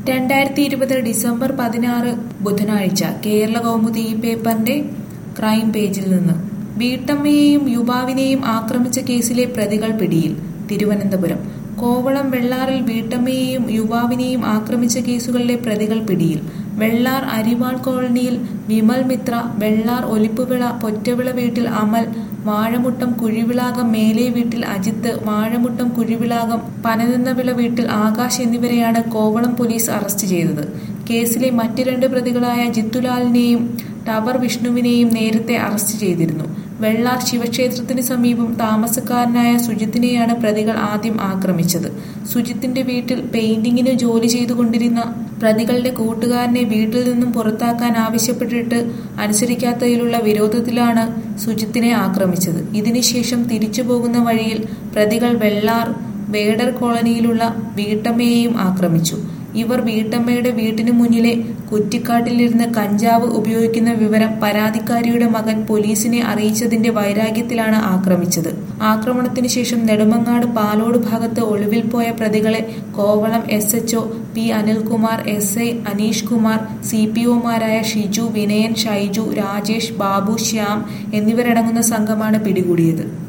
രണ്ടായിരത്തി ഇരുപത് ഡിസംബർ പതിനാറ് ബുധനാഴ്ച കേരള കൗമുദി ഈ പേപ്പറിന്റെ ക്രൈം പേജിൽ നിന്ന് വീട്ടമ്മയെയും യുവാവിനെയും ആക്രമിച്ച കേസിലെ പ്രതികൾ പിടിയിൽ തിരുവനന്തപുരം കോവളം വെള്ളാറിൽ വീട്ടമ്മയെയും യുവാവിനെയും ആക്രമിച്ച കേസുകളിലെ പ്രതികൾ പിടിയിൽ വെള്ളാർ അരിവാൾ കോളനിയിൽ വിമൽ മിത്ര വെള്ളാർ ഒലിപ്പുവിള പൊറ്റവിള വീട്ടിൽ അമൽ വാഴമുട്ടം കുഴിവിളാകം മേലെ വീട്ടിൽ അജിത്ത് വാഴമുട്ടം കുഴിവിളാകം പനനിന്നവിള വീട്ടിൽ ആകാശ് എന്നിവരെയാണ് കോവളം പോലീസ് അറസ്റ്റ് ചെയ്തത് കേസിലെ മറ്റ് രണ്ട് പ്രതികളായ ജിത്തുലാലിനെയും ടവർ വിഷ്ണുവിനെയും നേരത്തെ അറസ്റ്റ് ചെയ്തിരുന്നു വെള്ളാർ ശിവക്ഷേത്രത്തിന് സമീപം താമസക്കാരനായ സുജിത്തിനെയാണ് പ്രതികൾ ആദ്യം ആക്രമിച്ചത് സുജിത്തിന്റെ വീട്ടിൽ പെയിന്റിങ്ങിന് ജോലി ചെയ്തുകൊണ്ടിരുന്ന പ്രതികളുടെ കൂട്ടുകാരനെ വീട്ടിൽ നിന്നും പുറത്താക്കാൻ ആവശ്യപ്പെട്ടിട്ട് അനുസരിക്കാത്തതിലുള്ള വിരോധത്തിലാണ് സുജിത്തിനെ ആക്രമിച്ചത് ഇതിനുശേഷം തിരിച്ചു പോകുന്ന വഴിയിൽ പ്രതികൾ വെള്ളാർ വേടർ കോളനിയിലുള്ള വീട്ടമ്മയെയും ആക്രമിച്ചു ഇവർ വീട്ടമ്മയുടെ വീട്ടിനു മുന്നിലെ കുറ്റിക്കാട്ടിലിരുന്ന് കഞ്ചാവ് ഉപയോഗിക്കുന്ന വിവരം പരാതിക്കാരിയുടെ മകൻ പോലീസിനെ അറിയിച്ചതിന്റെ വൈരാഗ്യത്തിലാണ് ആക്രമിച്ചത് ആക്രമണത്തിന് ശേഷം നെടുമങ്ങാട് പാലോട് ഭാഗത്ത് ഒളിവിൽ പോയ പ്രതികളെ Kovalam S H O P Anilkumar S I Aneesh Kumar C P ഒമാരായ ഷിജു വിനയൻ ഷൈജു രാജേഷ് ബാബു ശ്യാം എന്നിവരടങ്ങുന്ന സംഘമാണ് പിടികൂടിയത്